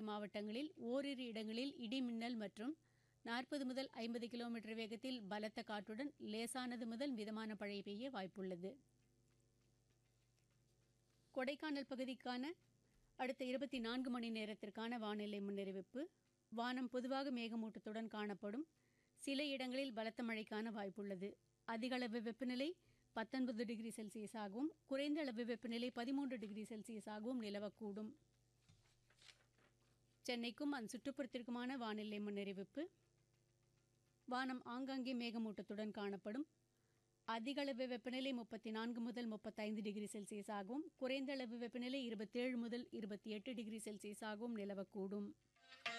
மாவட்டங்களில் ஓரிரு இடங்களில் இடி மின்னல் மற்றும் நாற்பது முதல் ஐம்பது கிலோமீட்டர் வேகத்தில் பலத்த காற்றுடன் லேசானது முதல் மிதமான மழை பெய்ய வாய்ப்புள்ளது கொடைக்கானல் பகுதிக்கான அடுத்த இருபத்தி நான்கு மணி நேரத்திற்கான வானிலை முன்னறிவிப்பு வானம் பொதுவாக மேகமூட்டத்துடன் காணப்படும் சில இடங்களில் பலத்த மழைக்கான வாய்ப்புள்ளது அதிக அளவு வெப்பநிலை பத்தொன்பது டிகிரி செல்சியஸாகவும் குறைந்த அளவு வெப்பநிலை பதிமூன்று டிகிரி செல்சியஸாகவும் நிலவக்கூடும் சென்னைக்கும் அதன் சுற்றுப்புறத்திற்குமான வானிலை முன்னறிவிப்பு வானம் ஆங்காங்கே மேகமூட்டத்துடன் காணப்படும் அதிக அளவு வெப்பநிலை முப்பத்தி நான்கு முதல் முப்பத்தைந்து டிகிரி செல்சியஸாகவும் குறைந்த அளவு வெப்பநிலை இருபத்தேழு முதல் இருபத்தி எட்டு டிகிரி செல்சியஸாகவும் நிலவக்கூடும்